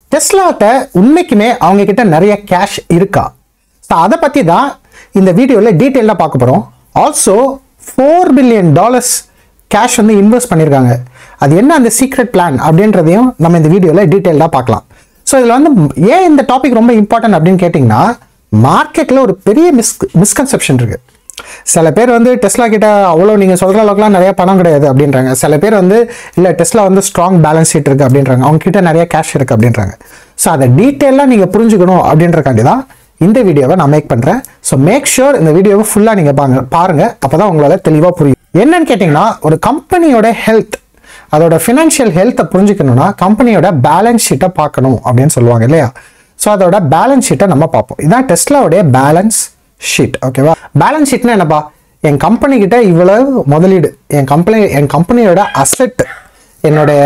டெஸ்லாட்ட உண்மைக்குமே அவங்க கிட்ட நிறைய கேஷ் இருக்கா ஸோ அதை பற்றி தான் இந்த வீடியோவில் டீட்டெயிலாக பார்க்க போகிறோம் also four billion dollars cash வந்து இன்வெஸ்ட் பண்ணியிருக்காங்க அது என்ன அந்த சீக்ரெட் பிளான் அப்படின்றதையும் நம்ம இந்த வீடியோவில் டீட்டெயிலாக பார்க்கலாம் ஸோ இதில் வந்து ஏன் இந்த டாபிக் ரொம்ப இம்பார்ட்டன்ட் அப்படின்னு கேட்டிங்கன்னா மார்க்கெட்டில் ஒரு பெரிய மிஸ் மிஸ்கன்செப்ஷன் இருக்குது சில பேர் வந்து டெஸ்லா கிட்ட அவ்வளோ நீங்கள் சொல்கிற அளவுக்குலாம் நிறைய பணம் கிடையாது அப்படின்றாங்க சில பேர் வந்து இல்லை டெஸ்லா வந்து ஸ்ட்ராங் பேலன்ஸ் ஷீட் இருக்குது அப்படின்றாங்க அவங்க கிட்ட நிறைய கேஷ் இருக்குது அப்படின்றாங்க ஸோ அதை டீட்டெயிலாக நீங்கள் புரிஞ்சுக்கணும் அப்படின்றக்காண்டி தான் இந்த வீடியோவை நான் மேக் பண்ணுறேன் ஸோ மேக் ஷூர் இந்த வீடியோவை ஃபுல்லாக நீங்கள் பாருங்க பாருங்கள் அப்போ தான் உங்களால் தெளிவாக புரியும் என்னன்னு கேட்டிங்கன்னா ஒரு கம்பெனியோட ஹெல்த் அதோட ஃபினான்ஷியல் ஹெல்த்தை புரிஞ்சுக்கணும்னா கம்பெனியோட பேலன்ஸ் ஷீட்டை பார்க்கணும் அப்படின்னு சொல்லுவாங்க இல்லையா ஸோ அதோட பேலன்ஸ் ஷீட்டை நம்ம பார்ப்போம் இதான் டெஸ்லாவுடைய பேலன்ஸ் ஷீட் ஓகேவா பேலன்ஸ் ஷீட்னா என்னப்பா என் கம்பெனி கிட்ட இவ்வளவு முதலீடு என் கம்பெனி என் கம்பெனியோட அசெட் என்னுடைய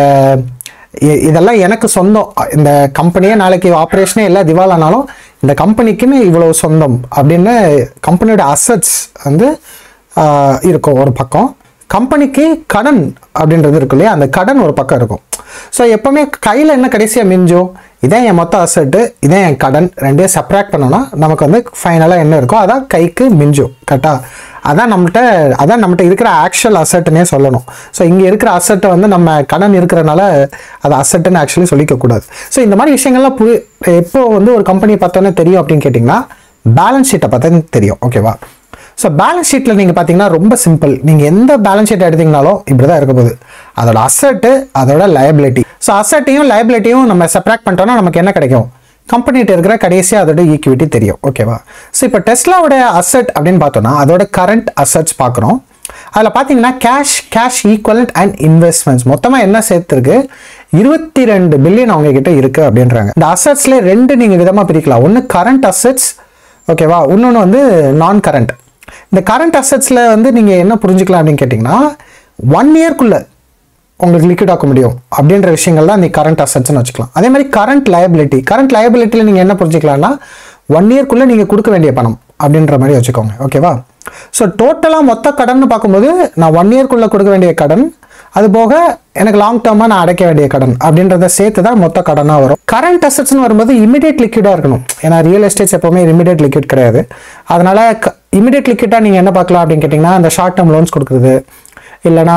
இ- இதெல்லாம் எனக்கு சொந்தம் இந்த கம்பெனியே நாளைக்கு ஆப்ரேஷனே இல்லை திவாலானாலும் இந்த கம்பெனிக்குன்னு இவ்வளவு சொந்தம் அப்படின்னு கம்பெனியோட அசட்ஸ் வந்து ஆஹ், இருக்கும் ஒரு பக்கம் கம்பெனிக்கு கடன் அப்படின்றது இருக்கு இல்லையா அந்த கடன் ஒரு பக்கம் இருக்கும் ஸோ எப்பவுமே கையில் என்ன கடைசியாக மிஞ்சும் இதான் என் மொத்த அசட்டு இதான் என் கடன் ரெண்டையும் செப்பரேட் பண்ணோம்னா நமக்கு வந்து ஃபைனலாக என்ன இருக்கோ அதான் கைக்கு மிஞ்சும் கரெக்டா அதான் நம்மகிட்ட அதான் நம்மகிட்ட இருக்கிற ஆக்சுவல் அசட்டுன்னே சொல்லணும் ஸோ இங்கே இருக்கிற அசட்டை வந்து நம்ம கடன் இருக்கிறனால அது அசட்டுன்னு ஆக்சுவலி சொல்லிக்கக்கூடாது ஸோ இந்த மாதிரி விஷயங்கள்லாம் புரி எப்போ வந்து ஒரு கம்பெனி பார்த்தோன்னே தெரியும் அப்படின்னு கேட்டிங்கன்னா பேலன்ஸ் ஷீட்டை பார்த்தா தெரியும் ஓகேவா ஸோ பேலன்ஸ் ஷீட்டில் நீங்கள் பார்த்தீங்கன்னா ரொம்ப சிம்பிள் நீங்கள் எந்த பேலன்ஸ் ஷீட் எடுத்தீங்கனாலும் இப்படி தான் இருக்க போகுது அதோட அசட்டு அதோட லயபிலிட்டி ஸோ அசட்டையும் லயபிலிட்டியும் நம்ம செப்பரேட் பண்ணிட்டோம்னா நமக்கு என்ன கிடைக்கும் கம்பெனிகிட்ட இருக்கிற கடைசியாக அதோட ஈக்விட்டி தெரியும் ஓகேவா ஸோ இப்போ டெஸ்லாவோட அசட் அப்படின்னு பார்த்தோம்னா அதோட கரண்ட் அசட்ஸ் பார்க்குறோம் அதில் பார்த்தீங்கன்னா cash cash equivalent and investments மொத்தமாக என்ன சேர்த்துருக்கு இருபத்தி ரெண்டு பில்லியன் அவங்க கிட்ட இருக்கு அப்படின்றாங்க இந்த அசட்ஸ்ல ரெண்டு நீங்கள் விதமாக பிரிக்கலாம் ஒன்று கரண்ட் அசட்ஸ் ஓகேவா இன்னொன்று வந்து நான் கரண்ட் இந்த கரண்ட் அசட்ஸில் வந்து நீங்கள் என்ன புரிஞ்சுக்கலாம் அப்படின்னு கேட்டிங்கன்னா ஒன் இயர்க்குள்ளே உங்களுக்கு லிக்விட் ஆக்க முடியும் அப்படின்ற விஷயங்கள் தான் நீ கரண்ட் அசட்ஸ்னு வச்சுக்கலாம் அதே மாதிரி கரண்ட் லயபிலிட்டி கரண்ட் லயபிலிட்டியில் நீங்கள் என்ன புரிஞ்சுக்கலாம்னா ஒன் இயர்க்குள்ளே நீங்கள் கொடுக்க வேண்டிய பணம் அப்படின்ற மாதிரி வச்சுக்கோங்க ஓகேவா ஸோ டோட்டலாக மொத்த கடன்னு பார்க்கும்போது நான் ஒன் இயர்க்குள்ளே கொடுக்க வேண்டிய கடன் அது போக எனக்கு லாங் டேர்மாக நான் அடைக்க வேண்டிய கடன் அப்படின்றத சேர்த்து தான் மொத்த கடனாக வரும் கரண்ட் அசட்ஸ்னு வரும்போது இமிடியேட் லிக்விடாக இருக்கணும் ஏன்னா ரியல் எஸ்டேட்ஸ் எப்போவுமே இமிடியேட் லிக்விட் கிடையாது அதனால இமிடியேட் லிக்விட்டாக நீங்கள் என்ன பார்க்கலாம் அப்படின்னு கேட்டிங்கன்னா அந்த ஷார்ட் டேர்ம் லோன்ஸ் கொடுக்குறது இல்லைனா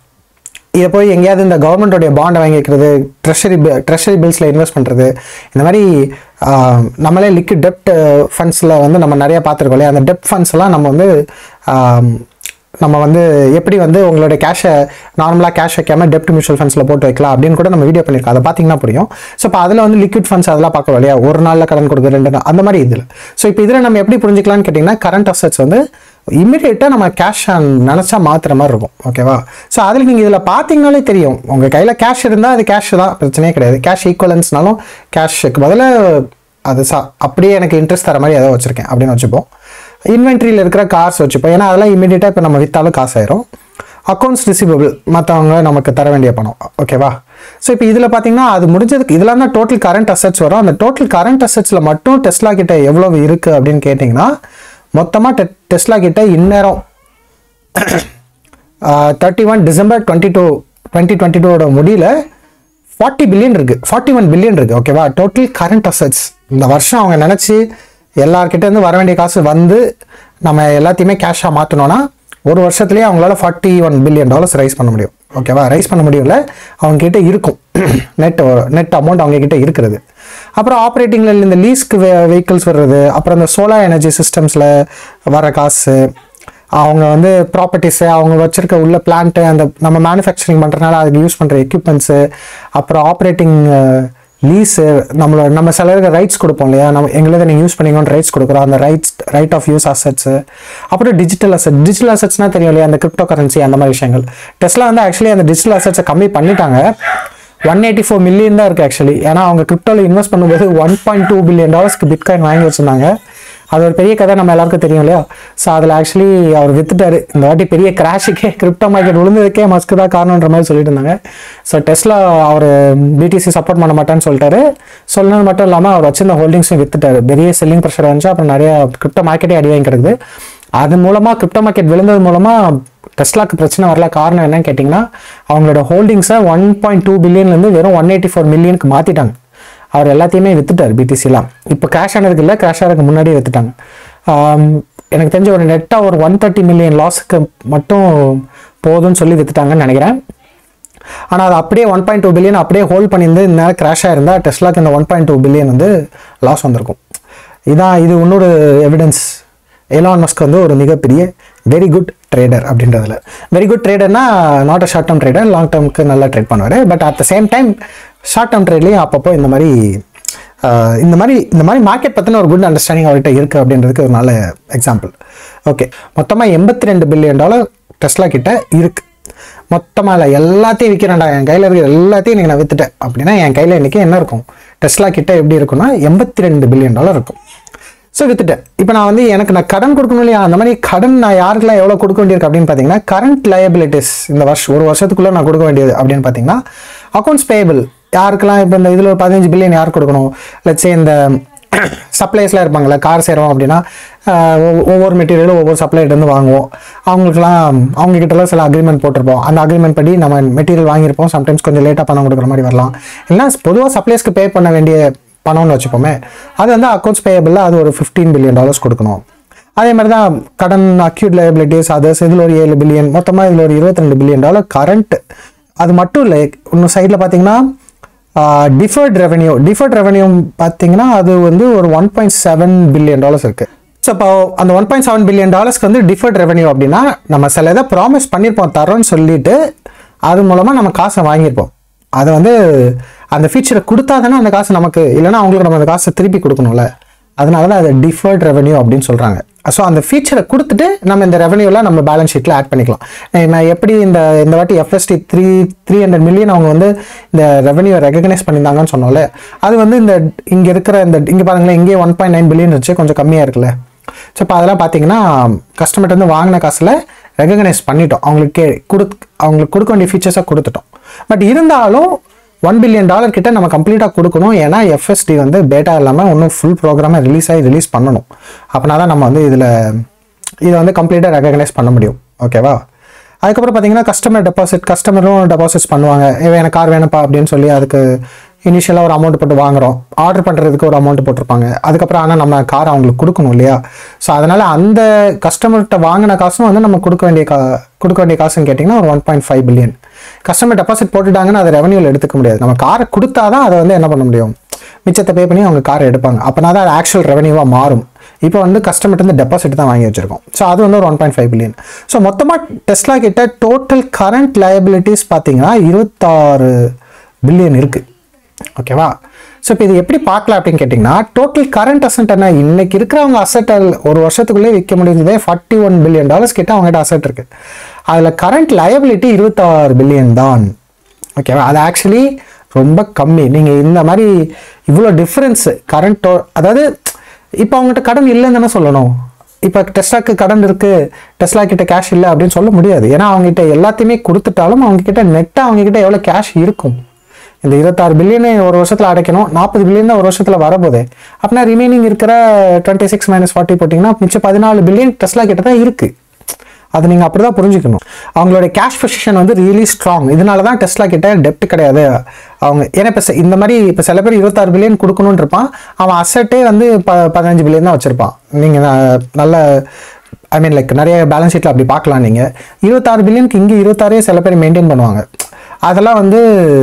இதை போய் எங்கேயாவது இந்த கவர்மெண்ட்டோடைய பாண்டை வாங்கி வைக்கிறது ட்ரெஷரி ட்ரெஷரி பில்ஸில் இன்வெஸ்ட் பண்ணுறது இந்த மாதிரி ஆஹ், நம்மளே லிக்விட் டெப்ட் ஃபண்ட்ஸில் வந்து நம்ம நிறைய பார்த்துருக்கோம் இல்லையா அந்த டெப்ட் ஃபண்ட்ஸ் எல்லாம் நம்ம வந்து ஆஹ், நம்ம வந்து எப்படி வந்து உங்களோட கேஷை நார்மலாக கேஷ் வைக்காம டெப்ட் மியூச்சுவல் ஃபண்ட்ஸில் போட்டு வைக்கலாம் அப்படின்னு கூட நம்ம வீடியோ பண்ணியிருக்கோம் அதை பார்த்தீங்கன்னா புரியும் ஸோ இப்போ அதில் வந்து லிக்விட் ஃபண்ட்ஸ் அதெல்லாம் பார்க்கணும் இல்லையா ஒரு நாளில் கடன் கொடுக்குறது ரெண்டு நாள் அந்த மாதிரி இதில் ஸோ இப்போ இதில் நம்ம எப்படி புரிஞ்சுக்கலாம்னு கேட்டிங்கன்னா கரண்ட் அசட்ஸ் வந்து இமிடியேட்டாக நம்ம கேஷ் நினச்சா மாற்றுற மாதிரி இருக்கும் ஓகேவா ஸோ அதில் நீங்கள் இதில் பார்த்தீங்கனாலே தெரியும் உங்கள் கையில் கேஷ் இருந்தால் அது கேஷ் தான் பிரச்சனையே கிடையாது கேஷ் ஈக்குவலன்ஸ்னாலும் கேஷுக்கு பதிலாக அது சா அப்படியே எனக்கு இன்ட்ரெஸ்ட் தர மாதிரி ஏதோ வச்சுருக்கேன் அப்படின்னு வச்சுப்போம் இன்வென்ட்ரியில் இருக்கிற காசு வச்சுப்போம் ஏன்னா அதெல்லாம் இமீடியட்டாக இப்போ நம்ம விற்றாலும் காசு ஆயிரும் அக்கௌண்ட்ஸ் ரிசீவபிள் மற்றவங்க நமக்கு தர வேண்டிய பணம் ஓகேவா ஸோ இப்போ இதில் பார்த்தீங்கன்னா அது முடிஞ்சதுக்கு இதெல்லாம் தான் டோட்டல் கரண்ட் அசட்ஸ் வரும் அந்த டோட்டல் கரண்ட் அசட்ஸில் மட்டும் டெஸ்லா கிட்ட எவ்வளவு இருக்குது அப்படின்னு கேட்டிங்கன்னா மொத்தமாக டெ டெஸ்லா கிட்ட இந்நேரம் thirty one December twenty two twenty twenty டூவோட முடியல ஃபார்ட்டி பில்லியன் இருக்கு ஃபார்ட்டி ஒன் பில்லியன் இருக்கு ஓகேவா டோட்டல் கரண்ட் அசட்ஸ் இந்த வருஷம் அவங்க நினச்சி எல்லார்கிட்ட இருந்து வர வேண்டிய காசு வந்து நம்ம எல்லாத்தையுமே கேஷாக மாற்றினோன்னா ஒரு வருஷத்துலேயே அவங்களால forty one billion dollars raise பண்ண முடியும் ஓகேவா ரைஸ் பண்ண முடியல அவங்க கிட்ட இருக்கும் நெட் நெட் அமௌண்ட் அவங்க கிட்ட இருக்கிறது அப்புறம் ஆப்ரேட்டிங்கில் இந்த லீஸ்க்கு வெஹிக்கிள்ஸ் வர்றது அப்புறம் இந்த சோலார் எனர்ஜி சிஸ்டம்ஸில் வர காசு அவங்க வந்து ப்ராப்பர்ட்டிஸு அவங்க வச்சிருக்க உள்ள பிளான்ட்டு அந்த நம்ம மேனுஃபேக்சரிங் பண்ணுறதுனால அதுக்கு யூஸ் பண்ணுற எக்யூப்மெண்ட்ஸு அப்புறம் ஆப்ரேட்டிங் லீஸு நம்மளோட நம்ம சிலருக்கு ரைட்ஸ் கொடுப்போம் இல்லையா நம்ம எங்களுக்கு நீங்கள் யூஸ் பண்ணிக்கோன்னு ரைட்ஸ் கொடுக்குறோம் அந்த ரைட்ஸ் ரைட் ஆஃப் யூஸ் அசட்ஸு அப்புறம் டிஜிட்டல் அசட் டிஜிட்டல் அசட்ஸ்னா தெரியும் இல்லையா அந்த கிரிப்டோ கரன்சி அந்த மாதிரி விஷயங்கள் டெஸ்ட்லாம் வந்து ஆக்சுவலி அந்த டிஜிட்டல் அசட்ஸை கம்மி பண்ணிட்டாங்க ஒன் எயிட்டி ஃபோர் மில்லியன் தான் இருக்குது ஆக்சுவலி ஏன்னா அவங்க கிரிப்டோவில் இன்வெஸ்ட் பண்ணும்போது ஒன் பாயிண்ட் டூ பில்லியன் டாலர்ஸ்க்கு பிட்காயின் வாங்கி வச்சிருந்தாங்க அது ஒரு பெரிய கதை நம்ம எல்லாருக்கும் தெரியும் இல்லையா ஸோ அதில் ஆக்சுவலி அவர் வித்துட்டாரு இந்த வாட்டி பெரிய கிராஷுக்கே கிரிப்டோ மார்க்கெட் விழுந்ததுக்கே மஸ்க்கு தான் காரணன்ற மாதிரி சொல்லிட்டு இருந்தாங்க ஸோ டெஸ்லா அவர் பிடிசி சப்போர்ட் பண்ண மாட்டான்னு சொல்லிட்டாரு சொன்னது மட்டும் இல்லாமல் அவர் வச்சிருந்த ஹோல்டிங்ஸும் வித்துட்டாரு பெரிய செல்லிங் ப்ரெஷர் வந்துச்சு அப்புறம் நிறைய கிரிப்டோ மார்க்கெட்டே அடி வாங்கி கிடக்குது அது மூலமாக கிரிப்டோ மார்க்கெட் விழுந்தது மூலமாக டெஸ்லாக்கு பிரச்சனை வரல காரணம் என்னன்னு கேட்டிங்கன்னா அவங்களோட ஹோல்டிங்ஸை ஒன் பாயிண்ட் டூ பில்லியன்லேருந்து வெறும் ஒன் எயிட்டி ஃபோர் மில்லியனுக்கு மாற்றிட்டாங்க அவர் எல்லாத்தையுமே வித்துட்டார் பிடிசிலாம் இப்போ கிராஷ் ஆனதுக்கு இல்லை கிராஷ் ஆகிறதுக்கு முன்னாடியே வித்துட்டாங்க ஆம், எனக்கு தெரிஞ்ச ஒரு நெட்டாக ஒரு ஒன் தேர்ட்டி மில்லியன் லாஸுக்கு மட்டும் போதும்னு சொல்லி வித்துட்டாங்கன்னு நினைக்கிறேன் ஆனால் அது அப்படியே ஒன் பாயிண்ட் டூ பில்லியன் அப்படியே ஹோல்ட் பண்ணியிருந்து இந்த நேரம் கிராஷ் ஆயிருந்தா டெஸ்லாக்கு இந்த ஒன் பாயிண்ட் டூ பில்லியன் வந்து லாஸ் வந்திருக்கும் இதான் இது இன்னொரு எவிடன்ஸ் எலான் மஸ்க் வந்து ஒரு மிகப்பெரிய வெரி குட் ட்ரேடர் அப்படின்றதுல வெரி குட் ட்ரேடர்னா not a short term trader long டேர்முக்கு நல்லா ட்ரேட் பண்ணுவார் but at the same time short term ட்ரேட்லேயும் அப்பப்போ இந்த மாதிரி ஆஹ், இந்த மாதிரி இந்த மாதிரி மார்க்கெட் பற்றின ஒரு குட் அண்டர்ஸ்டாண்டிங் அவர்கிட்ட இருக்குது அப்படின்றதுக்கு ஒரு நல்ல எக்ஸாம்பிள் ஓகே மொத்தமாக எண்பத்தி ரெண்டு பில்லியன் டாலர் டெஸ்லா கிட்ட இருக்குது மொத்தமாக இல்லை எல்லாத்தையும் விற்கிறேன்டா என் கையில் இருக்கிற எல்லாத்தையும் இன்னைக்கு நான் வித்துட்டேன் அப்படின்னா என் கையில் இன்றைக்கி என்ன இருக்கும் டெஸ்லா கிட்ட எப்படி இருக்கும்னா எண்பத்தி ரெண்டு பில்லியன் டாலர் இருக்கும் ஸோ வித்துட்டேன் இப்போ நான் வந்து எனக்கு நான் கடன் கொடுக்கணும் இல்லையா அந்த மாதிரி கடன் நான் யாருக்கெல்லாம் எவ்வளோ கொடுக்க வேண்டியிருக்கு அப்படின்னு பார்த்தீங்கன்னா கரண்ட் லயபிலிட்டிஸ் இந்த வருஷம் ஒரு வருஷத்துக்குள்ளே நான் கொடுக்க வேண்டியது அப்படின்னு பார்த்தீங்கன்னா அக்கௌண்ட்ஸ் பேபிள் யாருக்கெல்லாம் இப்போ இந்த இதில் ஒரு பதினஞ்சு பில்லியன் யார் கொடுக்கணும் லட்சே இந்த சப்ளைஸ்லாம் இருப்பாங்கள்ல கார் செய்கிறோம் அப்படின்னா ஆஹ் ஒவ்வொ- ஒவ்வொரு மெட்டீரியலும் ஒவ்வொரு சப்ளைலேருந்து வாங்குவோம் அவங்களுக்குலாம் அவங்க கிட்டலாம் சில அக்ரிமெண்ட் போட்டிருப்போம் அந்த அக்ரிமெண்ட் படி நம்ம மெட்டீரியல் வாங்கியிருப்போம் சம்டைம்ஸ் கொஞ்சம் லேட்டாக பணம் கொடுக்குற மாதிரி வரலாம் இல்லைன்னா பொதுவாக சப்ளைஸ்க்கு பே பண்ண வேண்டிய பணம்னு வச்சுப்போமே அது வந்து அக்கௌண்ட்ஸ் பேயபிளில் அது ஒரு ஃபிஃப்டீன் பில்லியன் டாலர்ஸ் கொடுக்கணும் அதே மாதிரி தான் கடன் அக்யூட் லயபிலிட்டிஸ் அதர்ஸ் இதில் ஒரு ஏழு பில்லியன் மொத்தமாக இதில் ஒரு இருபத்தி ரெண்டு பில்லியன் டாலர் கரண்ட் அது மட்டும் இல்லை இன்னும் சைடில் பார்த்தீங்கன்னா டிஃபர்ட் ரெவென்யூ டிஃபர்ட் ரெவென்யூ பார்த்தீங்கன்னா அது வந்து ஒரு one point seven billion dollars இருக்கு ஸோ இப்போ அந்த ஒன் பாயிண்ட் செவன் பில்லியன் டாலர்ஸ்க்கு வந்து டிஃபர்ட் ரெவென்யூ அப்படின்னா நம்ம சில இதை ப்ராமிஸ் பண்ணியிருப்போம் தரோன்னு சொல்லிட்டு அது மூலமாக நம்ம காசை வாங்கியிருப்போம் அதை வந்து அந்த ஃபீச்சரை கொடுத்தா தானே அந்த காசு நமக்கு இல்லைன்னா அவங்களுக்கு நம்ம அந்த காசை திருப்பி கொடுக்கணும்ல அதனால தான் அதை டிஃபர்ட் ரெவென்யூ அப்படின்னு சொல்கிறாங்க ஸோ அந்த ஃபீச்சரை கொடுத்துட்டு நம்ம இந்த ரெவென்யூலாம் நம்ம பேலன்ஸ் ஷீட்டில் ஆட் பண்ணிக்கலாம் நான் நான் எப்படி இந்த இந்த வாட்டி FSD three three hundred million அவங்க வந்து இந்த ரெவென்யூ ரெகக்னைஸ் பண்ணியிருந்தாங்கன்னு சொன்னோம்ல அது வந்து இந்த இங்கே இருக்கிற இந்த இங்கே பாருங்களேன் இங்கே ஒன் பாயிண்ட் நைன் பில்லியன் வச்சு கொஞ்சம் கம்மியாக இருக்குல்ல ஸோ இப்போ அதெல்லாம் பார்த்தீங்கன்னா கஸ்டமர்ட்ட வந்து வாங்கின காசில் ரெகக்னைஸ் பண்ணிட்டோம் அவங்களுக்கு கொடுத் அவங்களுக்கு கொடுக்க வேண்டிய ஃபீச்சர்ஸை கொடுத்துட்டோம் பட் இருந்தாலும் ஒன் பில்லியன் டாலர் கிட்ட நம்ம கம்ப்ளீட்டாக கொடுக்கணும் ஏன்னா எஃப்எஸ்டி வந்து பேட்டா இல்லாமல் இன்னும் ஃபுல் ப்ரோக்ராமை ரிலீஸ் ஆகி ரிலீஸ் பண்ணணும் அப்படின்னா தான் நம்ம வந்து இதில் இதை வந்து கம்ப்ளீட்டாக ரெகக்னைஸ் பண்ண முடியும் ஓகேவா அதுக்கப்புறம் பார்த்தீங்கன்னா கஸ்டமர் டெபாசிட் கஸ்டமரும் டெபாசிட்ஸ் பண்ணுவாங்க "ஏய், எனக்கு கார் வேணும்ப்பா அப்படின்னு சொல்லி அதுக்கு இனிஷியலாக ஒரு அமௌண்ட் போட்டு வாங்குறோம் ஆர்டர் பண்ணுறதுக்கு ஒரு அமௌண்ட் போட்டிருப்பாங்க அதுக்கப்புறம் ஆனால் நம்ம கார் அவங்களுக்கு கொடுக்கணும் இல்லையா ஸோ அதனால் அந்த கஸ்டமர்கிட்ட வாங்கின காசும் வந்து நம்ம கொடுக்க வேண்டிய கா கொடுக்க வேண்டிய காசுன்னு கேட்டிங்கன்னா ஒரு one point five billion customer deposit போட்டுட்டாங்கன்னா அதை ரெவன்யூவில் எடுத்துக்க முடியாது நம்ம காரை கொடுத்தா தான் அதை வந்து என்ன பண்ண முடியும் மிச்சத்தை பே பண்ணி அவங்க காரை எடுப்பாங்க அப்போனா தான் அது ஆக்சுவல் ரெவன்யூவாக மாறும் இப்போ வந்து கஸ்டமர்ட்ட இருந்து டெபாசிட் தான் வாங்கி வச்சிருக்கோம் ஸோ அது வந்து ஒரு one point five billion so மொத்தமாக டெஸ்லா கிட்ட டோட்டல் கரண்ட் லயபிலிட்டிஸ் பார்த்தீங்கன்னா இருபத்தாறு பில்லியன் இருக்குது ஓகேவா ஸோ இப்போ இது எப்படி பார்க்கலாம் அப்படின்னு கேட்டிங்கன்னா டோட்டல் கரண்ட் அசெட் என்ன இன்னைக்கு இருக்கிறவங்க அசெட் ஒரு வருஷத்துக்குள்ளே விற்க முடிஞ்சதே ஃபார்ட்டி ஒன் பில்லியன் டாலர்ஸ் கிட்ட அவங்ககிட்ட அசெட் இருக்கு அதில் கரண்ட் லயபிலிட்டி இருபத்தாறு பில்லியன் தான் ஓகேவா அது ஆக்சுவலி ரொம்ப கம்மி நீங்கள் இந்த மாதிரி இவ்வளோ டிஃப்ரென்ஸ் கரண்ட் அதாவது இப்போ அவங்ககிட்ட கடன் இல்லைன்னு தானே சொல்லணும் இப்போ டெஸ்லாக்கு கடன் இருக்கு டெஸ்லா கிட்ட கேஷ் இல்லை அப்படின்னு சொல்ல முடியாது ஏன்னா அவங்ககிட்ட எல்லாத்தையுமே கொடுத்துட்டாலும் அவங்க கிட்ட நெட்டாக அவங்க கிட்ட எவ்வளோ கேஷ் இருக்கும் இந்த இருபத்தாறு பில்லியனை ஒரு வருஷத்தில் அடைக்கணும் நாற்பது பில்லியன் தான் ஒரு வருஷத்தில் வரப்போகுது அப்படின்னா ரிமைனிங் இருக்கிற டுவெண்ட்டி சிக்ஸ் மைனஸ் ஃபார்ட்டி போட்டிங்கன்னா மிச்சம் பதினாலு பில்லியன் டெஸ்லா கிட்ட தான் இருக்குது அது நீங்கள் அப்படி தான் புரிஞ்சுக்கணும் அவங்களோட கேஷ் பொசிஷன் வந்து ரியலி ஸ்ட்ராங் இதனால தான் டெஸ்லா கிட்ட டெப்ட் கிடையாது அவங்க ஏன்னா இப்போ இந்த மாதிரி இப்போ சில பேர் இருபத்தாறு பில்லியன் கொடுக்கணும்னு இருப்பான் அவன் அசட்டே வந்து ப பதினஞ்சு பில்லியன் தான் வச்சுருப்பான் நீங்கள் நல்ல ஐ மீன் லைக் நிறைய பேலன்ஸ் ஷீட்டில் அப்படி பார்க்கலாம் நீங்கள் இருபத்தாறு பில்லியனுக்கு இங்கே இருபத்தாறே சில பேர் மெயின்டைன் பண்ணுவாங்க அதெல்லாம் வந்து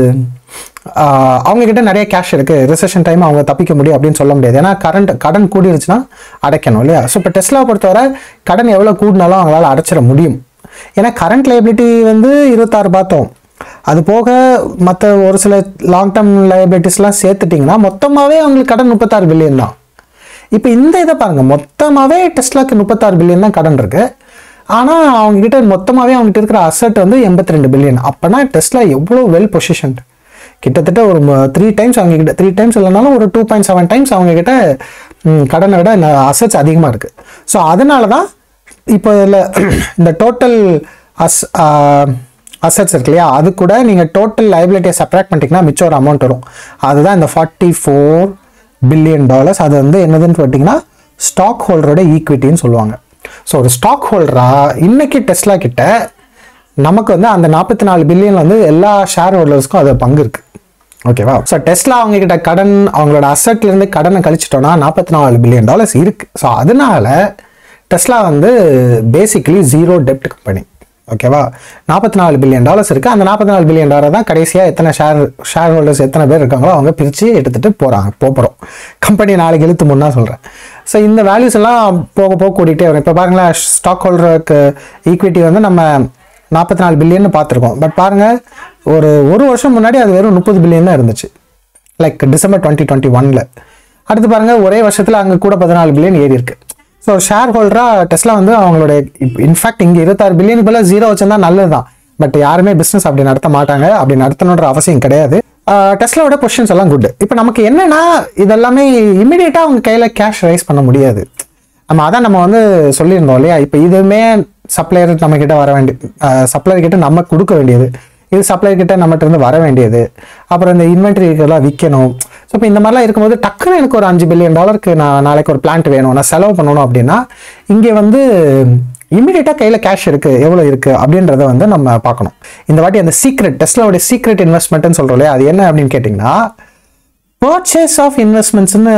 ஆஹ், அவங்க கிட்ட நிறைய கேஷ் இருக்கு ரிசெஷன் டைம் அவங்க தப்பிக்க முடியும் அப்படின்னு சொல்ல முடியாது ஏன்னா கரண்ட் கடன் கூடிருச்சுன்னா அடைக்கணும் இல்லையா ஸோ இப்போ டெஸ்லா பொறுத்தவரை கடன் எவ்வளோ கூடினாலும் அவங்களால அடைச்சிட முடியும் ஏன்னா கரண்ட் லைபிலிட்டி வந்து இருபத்தாறு பார்த்தோம் அது போக மற்ற ஒரு சில லாங் டேர்ம் லைபிலிட்டிஸ்லாம் சேர்த்துட்டிங்கன்னா மொத்தமாகவே அவங்களுக்கு கடன் முப்பத்தாறு பில்லியன் தான் இப்போ இந்த இதை பாருங்க மொத்தமாகவே டெஸ்லாக்கு முப்பத்தாறு பில்லியன் தான் கடன் இருக்கு ஆனால் அவங்க கிட்ட மொத்தமாகவே அவங்ககிட்ட இருக்கிற அசட் வந்து எண்பத்தி ரெண்டு பில்லியன் அப்போனா டெஸ்லா எவ்வளோ வெல் பொசிஷன்ட் கிட்டத்தட்ட ஒரு த்ரீ டைம்ஸ் அவங்க கிட்ட த்ரீ டைம்ஸ் இல்லைனாலும் ஒரு டூ பாயிண்ட் செவன் டைம்ஸ் அவங்க கிட்ட ம், கடனை விட அசட்ஸ் அதிகமாக இருக்கு ஸோ அதனால தான் இப்போ இதில் இந்த டோட்டல் அஸ் அசட்ஸ் இருக்கு இல்லையா அது கூட நீங்கள் டோட்டல் லைபிலிட்டியை சப்ராக்ட் பண்ணிட்டீங்கன்னா மிச்சம் ஒரு அமௌண்ட் வரும் அதுதான் இந்த ஃபார்ட்டி ஃபோர் பில்லியன் டாலர்ஸ் அது வந்து என்னதுன்னு பார்த்தீங்கன்னா ஸ்டாக் ஹோல்டரோட ஈக்விட்டின்னு சொல்லுவாங்க ஸோ ஒரு ஸ்டாக் ஹோல்டரா இன்னைக்கு டெஸ்லா கிட்ட நமக்கு வந்து அந்த நாற்பத்தி நாலு பில்லியன் வந்து எல்லா ஷேர் ஹோல்டர்ஸ்க்கும் அது பங்கு இருக்கு ஓகேவா ஸோ டெஸ்லா அவங்க கிட்ட கடன் அவங்களோட அசட்ல இருந்து கடனை கழிச்சிட்டோம்னா நாற்பத்தி நாலு பில்லியன் டாலர்ஸ் இருக்கு ஸோ அதனால டெஸ்லா வந்து பேசிக்கலி ஜீரோ டெப்ட் கம்பெனி ஓகேவா நாற்பத்தி நாலு பில்லியன் டாலர்ஸ் இருக்கு அந்த நாற்பத்தி நாலு பில்லியன் டாலர் தான் கடைசியாக எத்தனை ஷேர் ஷேர் ஹோல்டர்ஸ் எத்தனை பேர் இருக்காங்களோ அவங்க பிரித்து எடுத்துட்டு போகிறாங்க போகிறோம் கம்பெனி நாளைக்கு இழுத்து முன்னா சொல்கிறேன் ஸோ இந்த வேல்யூஸ் எல்லாம் போக போக கூட்டிகிட்டே வரும் இப்போ பாருங்களேன் ஸ்டாக் ஹோல்டருக்கு ஈக்விட்டி வந்து நம்ம நாற்பத்தி நாலு பில்லியன் பார்த்துருக்கோம் பட் பாருங்கள் ஒரு ஒரு வருஷம் முன்னாடி அது வெறும் முப்பது பில்லியன் தான் இருந்துச்சு லைக் டிசம்பர் டுவெண்ட்டி டுவெண்ட்டி ஒனில் அடுத்து பாருங்கள் ஒரே வருஷத்தில் அங்கே கூட பதினாலு பில்லியன் ஏறி இருக்கு ஸோ ஷேர் ஹோல்டராக டெஸ்லா வந்து அவங்களோட இன்ஃபேக்ட் இங்கே இருபத்தாறு பில்லியனுக்கு மேலே ஜீரோ வச்சிருந்தா நல்லது தான் பட் யாருமே பிஸ்னஸ் அப்படி நடத்த மாட்டாங்க அப்படி நடத்தணுன்ற அவசியம் கிடையாது டெஸ்லாவோட கொஷின்ஸ் எல்லாம் குட் இப்போ நமக்கு என்னன்னா இதெல்லாமே இமிடியேட்டாக அவங்க கையில் கேஷ் ரைஸ் பண்ண முடியாது நம்ம அதான் நம்ம வந்து சொல்லியிருந்தோம் இல்லையா இப்போ இதுவுமே சப்ளையர் நம்ம கிட்ட வர வேண்டிய சப்ளையர் கிட்ட நம்ம கொடுக்க வேண்டியது இது சப்ளையர் கிட்ட நம்மகிட்ட இருந்து வர வேண்டியது அப்புறம் இந்த இன்வென்ட்ரி எல்லாம் விற்கணும் ஸோ இப்போ இந்த மாதிரிலாம் இருக்கும்போது டக்குன்னு எனக்கு ஒரு அஞ்சு பில்லியன் டாலருக்கு நான் நாளைக்கு ஒரு பிளான்ட் வேணும் நான் செலவு பண்ணணும் அப்படின்னா இங்கே வந்து இமீடியட்டாக கையில் கேஷ் இருக்குது எவ்வளோ இருக்குது அப்படின்றத வந்து நம்ம பார்க்கணும் இந்த வாட்டி அந்த சீக்ரெட் டெஸ்லாவுடைய சீக்ரெட் இன்வெஸ்ட்மெண்ட்னு சொல்கிறோம் இல்லையா அது என்ன அப்படின்னு கேட்டிங்கன்னா பர்ச்சேஸ் ஆஃப் இன்வெஸ்ட்மெண்ட்ஸ்னு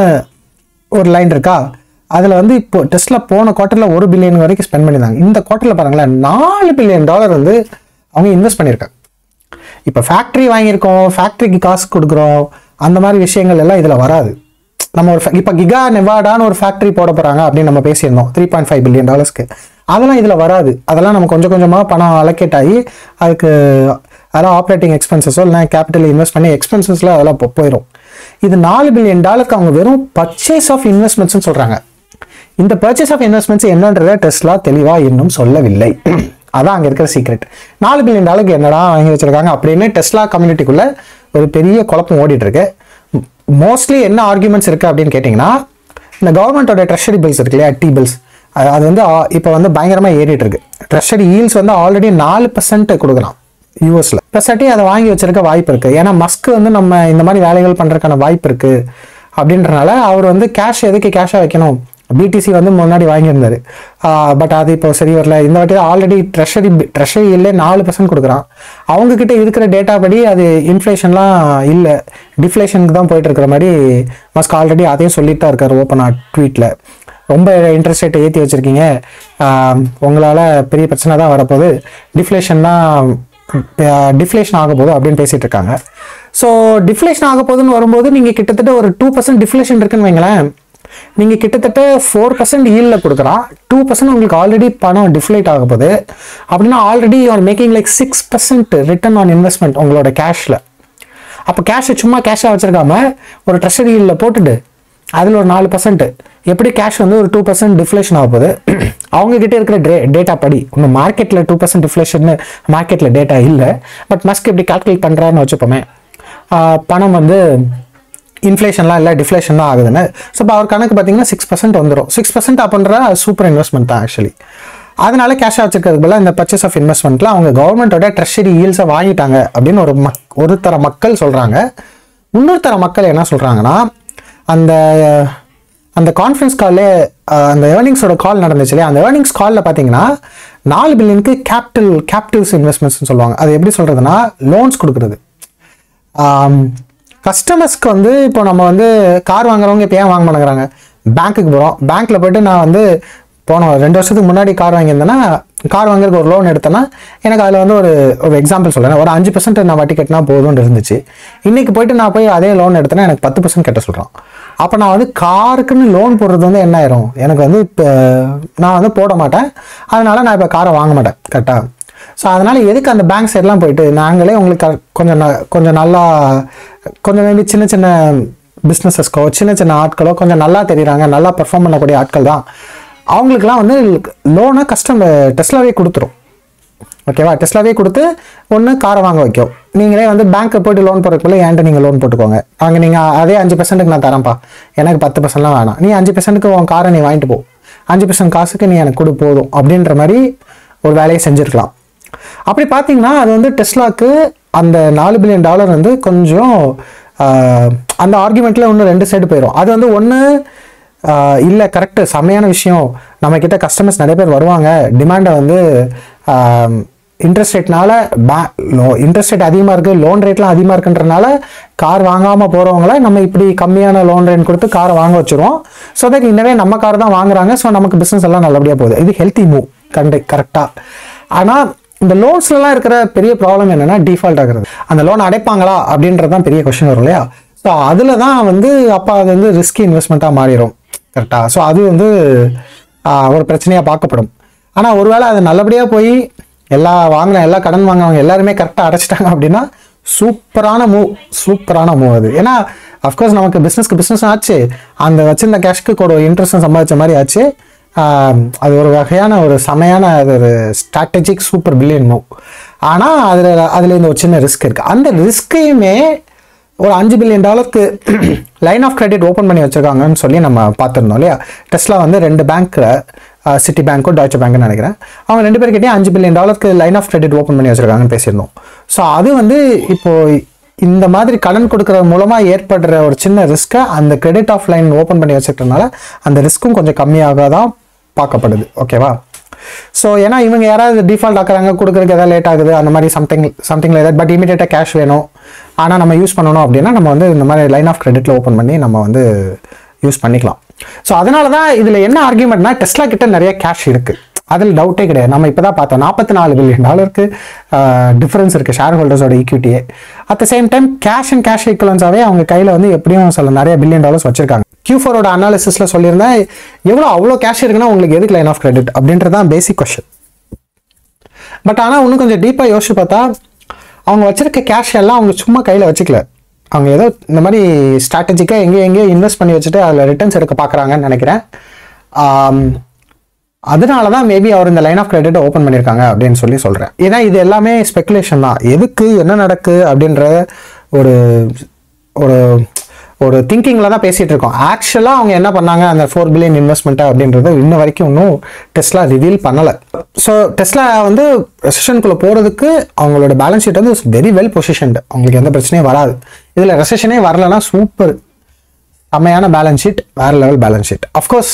ஒரு லைன் இருக்கா அதில் வந்து இப்போ டெஸ்ட்ல போன குவார்ட்டரில் ஒரு பில்லியன் வரைக்கும் ஸ்பெண்ட் பண்ணியிருந்தாங்க இந்த குவார்ட்டரில் பாருங்களேன் நாலு பில்லியன் டாலர் வந்து அவங்க இன்வெஸ்ட் பண்ணியிருக்காங்க இப்போ ஃபேக்ட்ரி வாங்கியிருக்கோம் ஃபேக்ட்ரிக்கு காசு கொடுக்குறோம் அந்த மாதிரி விஷயங்கள் எல்லாம் இதில் வராது நம்ம ஒரு இப்போ கிகா நெவாடான்னு ஒரு ஃபேக்ட்ரி போட போகிறாங்க அப்படின்னு நம்ம பேசியிருந்தோம் த்ரீ பாயிண்ட் ஃபைவ் பில்லியன் டாலர்ஸ்க்கு அதெல்லாம் இதில் வராது அதெல்லாம் நம்ம கொஞ்சம் கொஞ்சமாக பணம் அலோகேட் ஆகி அதுக்கு அதெல்லாம் ஆப்ரேட்டிங் எக்ஸ்பென்சஸோ இல்லை கேபிட்டல் இன்வெஸ்ட் பண்ணி எக்ஸ்பென்சஸில் அதெல்லாம் போ- போயிடும் இது நாலு பில்லியன் டாலருக்கு அவங்க வெறும் பர்ச்சேஸ் ஆஃப் இன்வெஸ்ட்மெண்ட்ஸ்னு சொல்கிறாங்க இந்த பர்ச்சேஸ் ஆஃப் இன்வெஸ்ட்மெண்ட்ஸ் என்னன்றதை டெஸ்லா தெளிவாக இன்னும் சொல்லவில்லை அதான் அங்கே இருக்கிற சீக்ரெட் நாலு பில்லியன் டாலருக்கு என்னடா வாங்கி வச்சிருக்காங்க அப்படின்னு டெஸ்லா கம்யூனிட்டிக்குள்ள ஒரு பெரிய குழப்பம் ஓடிட்டு இருக்கு மோஸ்ட்லி என்ன ஆர்குமெண்ட்ஸ் இருக்கு அப்படின்னு கேட்டிங்கன்னா இந்த கவர்மெண்ட்டோட ட்ரெஷரி பில்ஸ் இருக்கு இல்லையா டி பில்ஸ் அது வந்து இப்போ வந்து பயங்கரமாக ஏறிட்டு இருக்கு ட்ரெஷரி ஈல்ஸ் வந்து ஆல்ரெடி நாலு பர்சன்ட் கொடுக்குறான் யூஎஸ்ல பெசாட்டி அதை வாங்கி வச்சிருக்க வாய்ப்பு இருக்கு ஏன்னா மஸ்க் வந்து நம்ம இந்த மாதிரி வேலைகள் பண்றதுக்கான வாய்ப்பு இருக்கு அப்படின்றனால அவர் வந்து கேஷ் எதுக்கு கேஷாக வைக்கணும் பிடிசி வந்து முன்னாடி வாங்கியிருந்தாரு பட் அது இப்போ சரி வரல இந்த வாட்டி ஆல்ரெடி ட்ரெஷரி ட்ரெஷரி இல்லை நாலு பர்சன்ட் கொடுக்குறான் அவங்க கிட்ட இருக்கிற டேட்டா படி அது இன்ஃப்ளேஷன்லாம் இல்லை டிஃப்ளேஷனுக்கு தான் போயிட்டு இருக்கிற மாதிரி மஸ்க் ஆல்ரெடி அதையும் சொல்லிட்டு தான் இருக்காரு ஓப்பனாக ட்வீட்டில் ரொம்ப இன்ட்ரெஸ்ட் ரேட்டை ஏற்றி வச்சுருக்கீங்க உங்களால் பெரிய பிரச்சனை தான் வரப்போகுது டிஃப்ளேஷன் தான் டிஃப்ளேஷன் ஆக போகுது அப்படின்னு பேசிட்டு இருக்காங்க ஸோ டிஃப்ளேஷன் ஆக போகுதுன்னு வரும்போது நீங்கள் கிட்டத்தட்ட ஒரு டூ பர்சன்ட் டிஃப்ளேஷன் இருக்குன்னு வைங்களேன் நீங்கள் கிட்டத்தட்ட ஃபோர் பர்சன்ட் ஈல்டில் கொடுக்குறான் டூ பர்சன்ட் உங்களுக்கு ஆல்ரெடி பணம் டிஃப்ளேட் ஆக போகுது அப்படின்னா already are making like six percent return on investment உங்களோட கேஷில் அப்போ கேஷை சும்மா கேஷாக வச்சிருக்காம ஒரு ட்ரெஷரியில் போட்டுட்டு அதில் ஒரு நாலு பர்சன்ட் எப்படி கேஷ் வந்து ஒரு டூ பர்சன்ட் டிஃப்ளேஷன் ஆக போகுது அவங்க கிட்ட இருக்கிற டே டேட்டா படி இன்னும் மார்க்கெட்டில் டூ பர்சன்ட் டிஃப்ளேஷன் மார்க்கெட்டில் டேட்டா இல்லை பட் மஸ்க் எப்படி கால்குலேட் பண்ணுறாருன்னு வச்சுப்போமே ஆஹ் பணம் வந்து இன்ஃப்ளேஷன்லாம் இல்லை டிஃப்ளேஷன் தான் ஆகுதுன்னு ஸோ இப்போ அவர் கணக்கு பார்த்தீங்கன்னா சிக்ஸ் பர்சன்ட் வந்துடும் சிக்ஸ் பர்சன்ட் அப்படின்ற சூப்பர் இன்வெஸ்ட்மெண்ட் தான் ஆக்சுவலி அதனால கேஷாக வச்சிருக்கிறதுக்கு பதிலா இந்த பர்ச்சேஸ் ஆஃப் இன்வெஸ்ட்மெண்ட்ல அவங்க கவர்மெண்ட்டோட ட்ரெஷரி ஈல்ஸை வாங்கிட்டாங்க அப்படின்னு ஒரு மக் ஒரு தர மக்கள் சொல்கிறாங்க இன்னொரு தர மக்கள் என்ன சொல்கிறாங்கன்னா அந்த அந்த கான்ஃபரன்ஸ் கால்லே அந்த ஏர்னிங்ஸோட கால் நடந்துச்சு இல்லையா அந்த ஏர்னிங்ஸ் காலில் பார்த்தீங்கன்னா நாலு பில்லியனுக்கு கேபிட்டல் கேபிட்டல்ஸ் இன்வெஸ்ட்மெண்ட்ஸ்னு சொல்லுவாங்க அது எப்படி சொல்கிறதுனா லோன்ஸ் கொடுக்குறது கஸ்டமர்ஸ்க்கு வந்து இப்போ நம்ம வந்து கார் வாங்குறவங்க இப்போ ஏன் வாங்க மாட்டேங்கிறாங்க பேங்க்குக்கு போகிறோம் பேங்க்கில் போயிட்டு நான் வந்து போன ரெண்டு வருஷத்துக்கு முன்னாடி கார் வாங்கியிருந்தேன்னா கார் வாங்குறதுக்கு ஒரு லோன் எடுத்தேன்னா எனக்கு அதில் வந்து ஒரு ஒரு எக்ஸாம்பிள் சொல்கிறேன் ஒரு அஞ்சு பர்சன்ட் நான் வட்டி கட்டினா போதும்னு இருந்துச்சு இன்றைக்கி போயிட்டு நான் போய் அதே லோன் எடுத்தேன்னா எனக்கு பத்து பர்சன்ட் கட்ட சொல்கிறான் அப்போ நான் வந்து காருக்குன்னு லோன் போடுறது வந்து என்ன ஆயிரும் எனக்கு வந்து இப்போ நான் வந்து போட மாட்டேன் அதனால நான் இப்போ காரை வாங்க மாட்டேன் கரெக்டாக ஸோ அதனால் எதுக்கு அந்த பேங்க் சைட்லாம் போயிட்டு நாங்களே உங்களுக்கு க- கொஞ்சம் ந- கொஞ்சம் நல்லா கொஞ்சம் maybe சின்ன சின்ன பிஸ்னஸஸ்க்கோ சின்ன சின்ன ஆட்களோ கொஞ்சம் நல்லா தெரியுறாங்க நல்லா பெர்ஃபார்ம் பண்ணக்கூடிய ஆட்கள் தான் அவங்களுக்குலாம் வந்து லோனை கஸ்டமர் டெஸ்லாவே கொடுத்துரும் ஓகேவா டெஸ்லாவே கொடுத்து ஒன்று காரை வாங்க வைக்கும் நீங்களே வந்து பேங்க்கை போய்ட்டு லோன் போடுறதுக்குள்ள ஏன்ட்ட நீங்கள் லோன் போட்டுக்கோங்க அங்கே நீங்கள் அதே அஞ்சு பர்சன்ட்டுக்கு நான் தரேன்ப்பா எனக்கு பத்து பர்சன்ட்லாம் வேணாம் நீ அஞ்சு பர்சன்ட்டுக்கு உன் காரை நீ வாங்கிட்டு போ அஞ்சு பர்சன்ட் காசுக்கு நீ எனக்கு கொடு போதும் அப்படின்ற மாதிரி ஒரு வேலையை செஞ்சுருக்கலாம் அப்படி பார்த்தீங்கன்னா அது வந்து டெஸ்லாக்கு அந்த நாலு பில்லியன் டாலர் வந்து கொஞ்சம் ஆஹ், அந்த ஆர்குமெண்ட்டில் இன்னும் ரெண்டு சைடு போயிடும் அது வந்து ஒன்று இல்லை கரெக்டு செம்மையான விஷயம் நம்ம கிட்ட கஸ்டமர்ஸ் நிறைய பேர் வருவாங்க டிமாண்டை வந்து ஆஹ், இன்ட்ரெஸ்ட் ரேட்னால பே லோ இன்ட்ரெஸ்ட் ரேட் அதிகமாக இருக்குது லோன் ரேட்லாம் அதிகமாக இருக்குன்றனால கார் வாங்காமல் போகிறவங்கள நம்ம இப்படி கம்மியான லோன் ரேட் கொடுத்து காரை வாங்க வச்சிருவோம் ஸோ தட் இன்னவே நம்ம கார் தான் வாங்குறாங்க ஸோ நமக்கு பிஸ்னஸ் எல்லாம் நல்லபடியாக போகுது இது ஹெல்த்தி மூவ் கண்டு கரெக்டாக ஆனால் இந்த லோன்ஸ்லலாம் இருக்கிற பெரிய ப்ராப்ளம் என்னன்னா டிஃபால்ட் ஆகுறது அந்த லோன் அடைப்பாங்களா அப்படின்றது தான் பெரிய கொஷின் வரும் இல்லையா ஸோ அதில் தான் வந்து அப்போ அது வந்து ரிஸ்கி இன்வெஸ்ட்மெண்ட்டாக மாறிடும் கரெக்டாக ஸோ அது வந்து ஆஹ், ஒரு பிரச்சனையாக பார்க்கப்படும் ஆனால் ஒருவேளை அது நல்லபடியாக போய் எல்லா வாங்கின எல்லா கடன் வாங்கினவங்க எல்லாருமே கரெக்டாக அடைச்சிட்டாங்க அப்படின்னா சூப்பரான மூவ் சூப்பரான மூவ் அது ஏன்னா அஃப்கோர்ஸ் நமக்கு பிஸ்னஸ்க்கு பிஸ்னஸ் ஆச்சு அந்த வச்சிருந்த கேஷ்க்கு கூட இன்ட்ரெஸ்ட் சம்பாதிச்ச மாதிரி ஆச்சு ஆஹ் அது ஒரு வகையான ஒரு செமையான அது ஒரு ஸ்ட்ராட்டஜிக் சூப்பர் பில்லியன் மூவ் ஆனால் அதில் அதில் இந்த ஒரு சின்ன ரிஸ்க் இருக்குது அந்த ரிஸ்க்கையுமே ஒரு அஞ்சு பில்லியன் டாலருக்கு லைன் ஆஃப் கிரெடிட் ஓப்பன் பண்ணி வச்சிருக்காங்கன்னு சொல்லி நம்ம பார்த்துருந்தோம் இல்லையா டெஸ்லா வந்து ரெண்டு பேங்க்கில் சிட்டி பேங்க்கோ டாய்ச்ச பேங்க்னு நினைக்கிறேன் அவங்க ரெண்டு பேர்கிட்டயும் அஞ்சு பில்லியன் டாலருக்கு லைன் ஆஃப் கிரெடிட் ஓப்பன் பண்ணி வச்சிருக்காங்கன்னு பேசியிருந்தோம் ஸோ அது வந்து இப்போ இந்த மாதிரி கடன் கொடுக்கறது மூலமாக ஏற்படுற ஒரு சின்ன ரிஸ்க்கை அந்த கிரெடிட் ஆஃப் லைன் ஓப்பன் பண்ணி வச்சுக்கிறதுனால அந்த ரிஸ்க்கும் கொஞ்சம் கம்மியாக தான் பார்க்கப்படுது ஓகேவா ஸோ ஏன்னா இவங்க யாராவது டிஃபால்ட் ஆக்குறாங்க கொடுக்குறதுக்கு எதாவது லேட் ஆகுது அந்த மாதிரி சம்திங் சம்திங் லைக் பட் இமீடியட்டாக கேஷ் வேணும் ஆனால் நம்ம யூஸ் பண்ணணும் அப்படின்னா நம்ம வந்து இந்த மாதிரி லைன் ஆஃப் கிரெடிட்டில் ஓப்பன் பண்ணி நம்ம வந்து யூஸ் பண்ணிக்கலாம் ஸோ அதனால தான் இதில் என்ன ஆர்கியூமெண்ட்னா டெஸ்லா கிட்ட நிறைய கேஷ் இருக்குது அதில் டவுட்டே கிடையாது நம்ம இப்போ தான் பார்த்தோம் நாற்பத்தி நாலு பில்லியன் டாலருக்கு டிஃபரன்ஸ் இருக்குது ஷேர் ஹோல்டர்ஸோட ஈக்விட்டியே at the same time cash and cash ஈக்குவலன்ஸாகவே அவங்க கையில் வந்து எப்படியும் சில நிறைய பில்லியன் டாலர்ஸ் வச்சிருக்காங்க கியூ ஃபோரோட அனாலிசிஸில் சொல்லியிருந்தேன் எவ்வளோ அவ்வளோ கேஷ் இருக்குன்னா உங்களுக்கு எதுக்கு லைன் ஆஃப் கிரெடிட் அப்படின்றது தான் பேசிக் கொஷன் பட் ஆனால் இன்னும் கொஞ்சம் டீப்பாக யோசிச்சு பார்த்தா அவங்க வச்சிருக்க கேஷ் எல்லாம் அவங்க சும்மா கையில் வச்சுக்கல அவங்க ஏதோ இந்த மாதிரி ஸ்ட்ராட்டஜிக்காக எங்கேயோ எங்கேயோ இன்வெஸ்ட் பண்ணி வச்சுட்டு அதில் ரிட்டர்ன்ஸ் எடுக்க பார்க்குறாங்கன்னு நினைக்கிறேன் ஆம், அதனால தான் மேபி அவர் இந்த லைன் ஆஃப் கிரெடிட்டை ஓப்பன் பண்ணியிருக்காங்க அப்படின்னு சொல்லி சொல்கிறேன் ஏன்னா இது எல்லாமே ஸ்பெகுலேஷன் தான் எதுக்கு என்ன நடக்கு அப்படின்ற ஒரு ஒரு ஒரு திங்கிங்கில் தான் பேசிகிட்டு இருக்கோம் ஆக்சுவலாக அவங்க என்ன பண்ணாங்க அந்த ஃபோர் பில்லியன் இன்வெஸ்ட்மெண்ட்டை அப்படின்றது இன்ன வரைக்கும் இன்னும் டெஸ்லா ரிவீல் பண்ணலை ஸோ டெஸ்லா வந்து ரெசஷனுக்குள்ளே போகிறதுக்கு அவங்களோட பேலன்ஸ் ஷீட் வந்து வெரி வெல் பொசிஷன்டு அவங்களுக்கு எந்த பிரச்சனையும் வராது இதில் ரெசஷனே வரலன்னா சூப்பர் செம்மையான பேலன்ஸ் ஷீட் வேற லெவல் பேலன்ஸ் ஷீட் அஃப்கோர்ஸ்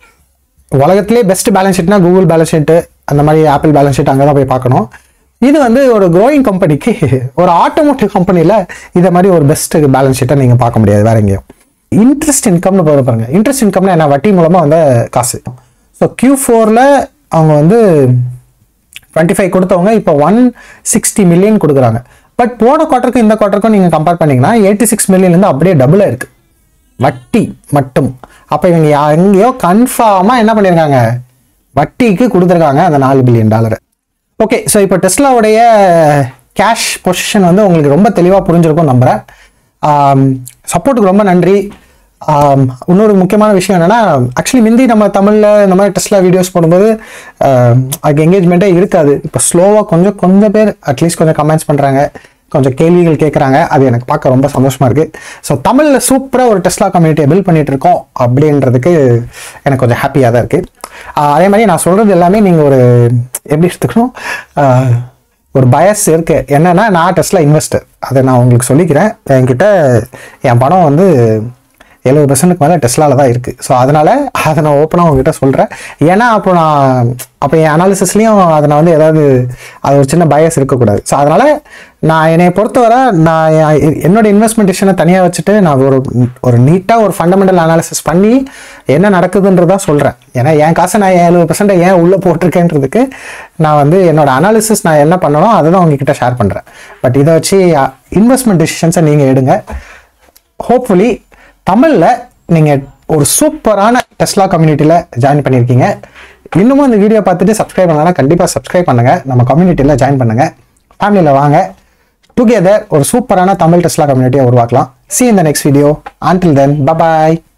உலகத்திலே பெஸ்ட் பேலன்ஸ் ஷீட்னா கூகுள் பேலன்ஸ் ஷீட்டு அந்த மாதிரி ஆப்பிள் பேலன்ஸ் ஷீட் அங்கே தான் போய் பார்க்கணும் இது வந்து ஒரு க்ரோயிங் கம்பெனிக்கு ஒரு ஆட்டோமோட்டிவ் கம்பெனியில் இதை மாதிரி ஒரு பெஸ்ட் பேலன்ஸ் ஷீட்டை நீங்கள் பார்க்க முடியாது வேற எங்கேயும் இன்ட்ரெஸ்ட் இன்கம்னு போகிற பாருங்க இன்ட்ரெஸ்ட் இன்கம்னா என்ன வட்டி மூலமாக வந்த காசு ஸோ Q4 ஃபோரில் அவங்க வந்து டுவெண்ட்டி ஃபைவ் கொடுத்தவங்க இப்போ ஒன் சிக்ஸ்டி மில்லியன் கொடுக்குறாங்க பட் போன குவார்ட்டருக்கும் இந்த குவார்ட்டருக்கும் நீங்கள் கம்பேர் பண்ணீங்கன்னா எயிட்டி சிக்ஸ் மில்லியன்லேருந்து அப்படியே டபுளாக இருக்குது வட்டி மட்டும் அப்போ இவங்க யா- எங்கேயோ கன்ஃபார்மாக என்ன பண்ணியிருக்காங்க வட்டிக்கு கொடுத்துருக்காங்க அந்த நாலு பில்லியன் டாலரை ஓகே ஸோ இப்போ டெஸ்லாவுடைய கேஷ் பொசிஷன் வந்து உங்களுக்கு ரொம்ப தெளிவாக புரிஞ்சிருக்கும் நம்புகிறேன் சப்போர்ட்டுக்கு ரொம்ப நன்றி ஆம், இன்னொரு முக்கியமான விஷயம் என்னன்னா ஆக்சுவலி முந்தி நம்ம தமிழில் இந்த மாதிரி டெஸ்லா வீடியோஸ் போடும்போது ஆம், அதுக்கு என்கேஜ்மெண்ட்டே இருக்காது இப்போ ஸ்லோவாக கொஞ்சம் கொஞ்சம் பேர் அட்லீஸ்ட் கொஞ்சம் கமெண்ட்ஸ் பண்ணுறாங்க கொஞ்சம் கேள்விகள் கேட்குறாங்க அது எனக்கு பார்க்க ரொம்ப சந்தோஷமா இருக்கு ஸோ தமிழில் சூப்பராக ஒரு டெஸ்லா கம்யூனிட்டியை பில்ட் பண்ணிட்டு இருக்கோம் அப்படின்றதுக்கு எனக்கு கொஞ்சம் ஹாப்பியாக தான் இருக்கு ஆஹ் அதே மாதிரி நான் சொல்றது எல்லாமே நீங்கள் ஒரு எப்படி எடுத்துக்கணும் ஆஹ் ஒரு பயஸ் இருக்கு என்னன்னா நான் டெஸ்லா இன்வெஸ்டர் அதை நான் உங்களுக்கு சொல்லிக்கிறேன் என்கிட்ட என் பணம் வந்து எழுபது பர்சன்ட்டுக்கு மேலே டெஸ்லாவில் தான் இருக்குது ஸோ அதனால் அதை நான் ஓப்பனாக உங்ககிட்ட சொல்கிறேன் ஏன்னா அப்போ நான் அப்போ என் அனாலிசிஸ்லேயும் அதை நான் வந்து ஏதாவது அது ஒரு சின்ன பயஸ் இருக்கக்கூடாது ஸோ அதனால் நான் என்னை பொறுத்தவரை நான் என் என்னோட இன்வெஸ்ட்மெண்ட் டிசிஷனை தனியாக வச்சுட்டு நான் ஒரு ஒரு நீட்டாக ஒரு ஃபண்டமெண்டல் அனாலிசிஸ் பண்ணி என்ன நடக்குதுன்றதா சொல்கிறேன் ஏன்னா என் காசை நான் எழுபது பர்சன்ட் ஏன் உள்ளே போட்டிருக்கேன்றதுக்கு நான் வந்து என்னோட அனாலிசிஸ் நான் என்ன பண்ணணும் அதை தான் உங்ககிட்ட ஷேர் பண்ணுறேன் பட் இதை வச்சு இன்வெஸ்ட்மெண்ட் டிசிஷன்ஸை நீங்கள் எடுங்க ஹோப்ஃபுல்லி தமிழில் நீங்கள் ஒரு சூப்பரான டெஸ்லா கம்யூனிட்டியில் ஜாயின் பண்ணியிருக்கீங்க இன்னமும் இந்த வீடியோ பார்த்துட்டு சப்ஸ்கிரைப் பண்ணலாம் கண்டிப்பாக சப்ஸ்கிரைப் பண்ணுங்கள் நம்ம கம்யூனிட்டியில் ஜாயின் பண்ணுங்கள் ஃபேமிலியில் வாங்க டுகெதர் ஒரு சூப்பரான தமிழ் டெஸ்லா கம்யூனிட்டியை உருவாக்கலாம் see you in the next video until then bye bye